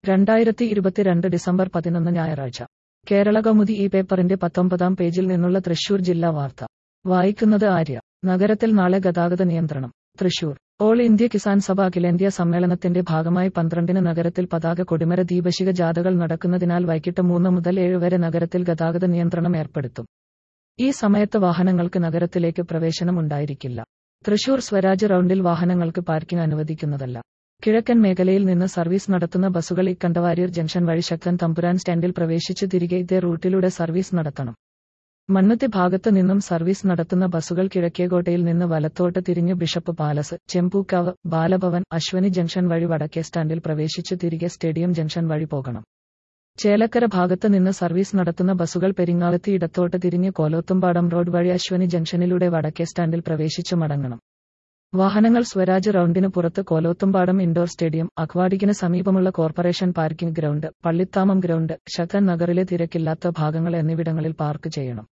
രണ്ടായിരത്തി ഇരുപത്തിരണ്ട് ഡിസംബർ പതിനൊന്ന് ഞായറാഴ്ച കേരള കൗമുദി ഈ പേപ്പറിന്റെ പത്തൊമ്പതാം പേജിൽ നിന്നുള്ള തൃശൂർ ജില്ലാ വാർത്ത വായിക്കുന്നത് ആര്യ നഗരത്തിൽ നാളെ ഗതാഗത നിയന്ത്രണം തൃശൂർ ഓൾ ഇന്ത്യ കിസാൻ സഭ അഖിലേന്ത്യാ സമ്മേളനത്തിന്റെ ഭാഗമായി പന്ത്രണ്ടിന് നഗരത്തിൽ പതാക കൊടിമര ദീപശിഖ ജാഥകൾ നടക്കുന്നതിനാൽ വൈകിട്ട് മൂന്ന് മുതൽ ഏഴ് വരെ നഗരത്തിൽ ഗതാഗത നിയന്ത്രണം ഏർപ്പെടുത്തും ഈ സമയത്ത് വാഹനങ്ങൾക്ക് നഗരത്തിലേക്ക് പ്രവേശനം ഉണ്ടായിരിക്കില്ല തൃശൂർ സ്വരാജ് റൗണ്ടിൽ വാഹനങ്ങൾക്ക് പാർക്കിംഗ് അനുവദിക്കുന്നതല്ല കിഴക്കൻ മേഖലയിൽ നിന്ന് സർവീസ് നടത്തുന്ന ബസ്സുകൾ ഇക്കണ്ടവാരിയർ ജംഗ്ഷൻ വഴി ശക്തൻ തമ്പുരാൻ സ്റ്റാൻഡിൽ പ്രവേശിച്ച് തിരികെ ഇതേ റൂട്ടിലൂടെ സർവീസ് നടത്തണം മണ്ണത്തി ഭാഗത്ത് നിന്നും സർവീസ് നടത്തുന്ന ബസ്സുകൾ കിഴക്കേകോട്ടയിൽ നിന്ന് വലത്തോട്ട് തിരിഞ്ഞ് bishop palace Chembukkavu Balabhavan Ashwini junction വഴി വടക്കേ സ്റ്റാൻഡിൽ പ്രവേശിച്ച് തിരികെ സ്റ്റേഡിയം ജംഗ്ഷൻ വഴി പോകണം ചേലക്കര ഭാഗത്ത് നിന്ന് സർവീസ് നടത്തുന്ന ബസ്സുകൾ പെരിങ്ങാവത്തി ഇടത്തോട്ട് തിരിഞ്ഞ് കോലോത്തുംപാടം റോഡ് വഴി അശ്വനി ജംഗ്ഷനിലൂടെ വടക്കേ സ്റ്റാൻഡിൽ പ്രവേശിച്ച് മടങ്ങണം വാഹനങ്ങൾ സ്വരാജ് റൗണ്ടിന് പുറത്ത് കോലോത്തുംപാടം ഇൻഡോർ സ്റ്റേഡിയം അക്വാഡിക്കിന് സമീപമുള്ള corporation parking ground Pallithamam ground Sakthan നഗറിലെ തിരക്കില്ലാത്ത ഭാഗങ്ങൾ എന്നിവിടങ്ങളിൽ പാർക്ക് ചെയ്യണം